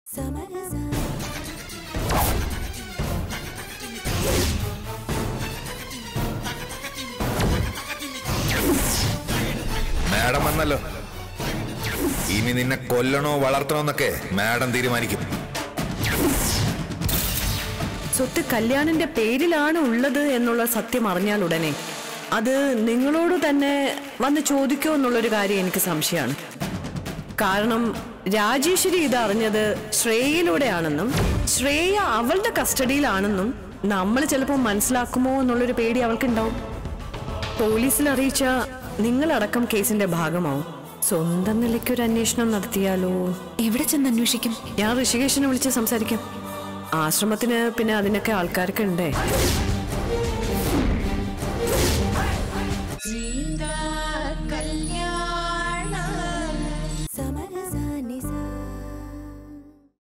madam വന്നല്ലോ ഇനി നിന്നെ കൊല്ലണോ വളർത്തണോ എന്നൊക്കെ മാഡം തീരുമാനിക്കും സ്വത്ത് കല്യാണിന്റെ പേരിലാണ് ഉള്ളത് എന്നുള്ള സത്യം അറിഞ്ഞാൽ ഉടനെ അത് നിങ്ങളോട് തന്നെ വന്ന് ചോദിക്കോ എന്നുള്ളൊരു കാര്യം എനിക്ക് സംശയമാണ് കാരണം രാജേശ്വരി ഇത് അറിഞ്ഞത് ശ്രേയയിലൂടെയാണെന്നും ശ്രേയ അവളുടെ കസ്റ്റഡിയിലാണെന്നും നമ്മൾ ചിലപ്പോൾ മനസ്സിലാക്കുമോ എന്നുള്ളൊരു പേടി അവൾക്കുണ്ടാവും പോലീസിൽ അറിയിച്ച നിങ്ങളടക്കം കേസിന്റെ ഭാഗമാവും സ്വന്തം നിലയ്ക്കൊരു അന്വേഷണം നടത്തിയാലോ എവിടെ ചെന്ന് അന്വേഷിക്കും ഞാൻ ഋഷികേശിനെ വിളിച്ച് സംസാരിക്കാം ആശ്രമത്തിന് പിന്നെ അതിനൊക്കെ ആൾക്കാരൊക്കെ ഉണ്ടേ